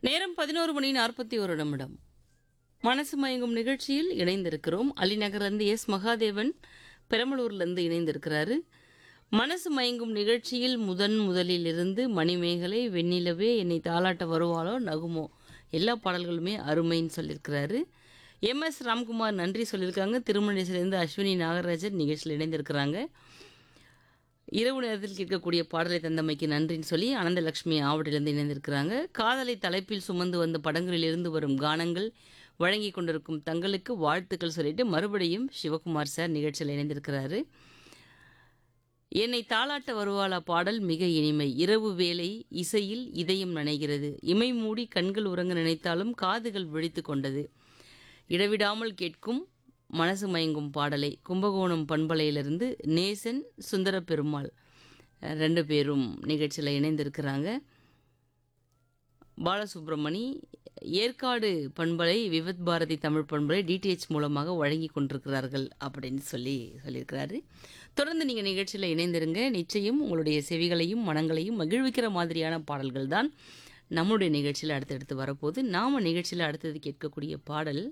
நேரம் பதினோரு மணி நாற்பத்தி ஒரு நிமிடம் மனசு மயங்கும் நிகழ்ச்சியில் இணைந்திருக்கிறோம் அலிநகர்லேருந்து எஸ் மகாதேவன் பெரம்பலூர்லேருந்து இணைந்திருக்கிறாரு மனசு மயங்கும் நிகழ்ச்சியில் முதன் முதலில் இருந்து மணிமேகலை வெண்ணிலவே என்னை தாளாட்ட வருவாளோ நகுமோ எல்லா பாடல்களுமே அருமைன்னு சொல்லியிருக்கிறாரு எம் எஸ் ராம்குமார் நன்றி சொல்லியிருக்காங்க திருமணேசிலிருந்து அஸ்வினி நாகராஜன் நிகழ்ச்சியில் இணைந்திருக்கிறாங்க இரவு நேரத்தில் கேட்கக்கூடிய பாடலை தந்தமைக்கு நன்றின்னு சொல்லி ஆனந்தலட்சுமி ஆவடியிலிருந்து இணைந்திருக்கிறாங்க காதலை தலைப்பில் சுமந்து வந்த படங்களிலிருந்து வரும் கானங்கள் வழங்கி கொண்டிருக்கும் தங்களுக்கு வாழ்த்துக்கள் சொல்லிட்டு மறுபடியும் சிவகுமார் சார் நிகழ்ச்சியில் இணைந்திருக்கிறாரு என்னை தாளாட்ட வருவாளா பாடல் மிக இனிமை இரவு வேளை இசையில் இதயம் நனைகிறது இமை மூடி கண்கள் உறங்க நினைத்தாலும் காதுகள் விழித்து கொண்டது இடைவிடாமல் கேட்கும் மனசு மயங்கும் பாடலை கும்பகோணம் பண்பலையிலிருந்து நேசன் சுந்தர பெருமாள் அஹ், ரெண்டு பேரும் நிகழ்ச்சியில் இணைந்திருக்கிறாங்க பாலசுப்ரமணி ஏற்காடு பண்பலை விவத் பாரதி தமிழ் பண்பலை டிடிஹெச் மூலமாக வழங்கி கொண்டிருக்கிறார்கள் அப்படின்னு சொல்லி சொல்லியிருக்கிறாரு தொடர்ந்து நீங்கள் நிகழ்ச்சியில் இணைந்திருங்க நிச்சயம் உங்களுடைய செவிகளையும் மனங்களையும் மகிழ்விக்கிற மாதிரியான பாடல்கள் தான் நம்முடைய நிகழ்ச்சியில் அடுத்தடுத்து வரப்போகுது நாம் நிகழ்ச்சியில் அடுத்தது கேட்கக்கூடிய பாடல்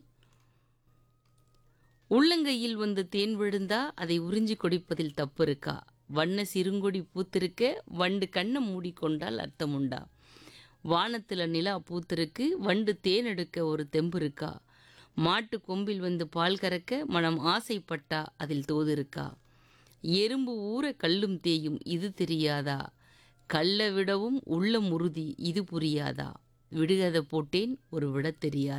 உள்ளங்கையில் வந்து தேன் விழுந்தா அதை உறிஞ்சி கொடிப்பதில் தப்பு இருக்கா வண்ண சிறுங்கொடி பூத்திருக்க வண்டு கண்ணை மூடிக்கொண்டால் அர்த்தம் உண்டா வானத்துல நிலா பூத்திருக்கு வண்டு தேன் எடுக்க ஒரு தெம்பு இருக்கா மாட்டு கொம்பில் வந்து பால் கறக்க மனம் ஆசைப்பட்டா அதில் தோது இருக்கா எறும்பு ஊற கல்லும் தேயும் இது தெரியாதா கல்ல விடவும் உள்ளம் உறுதி இது புரியாதா விடுகதை போட்டேன் ஒரு விட தெரியாதா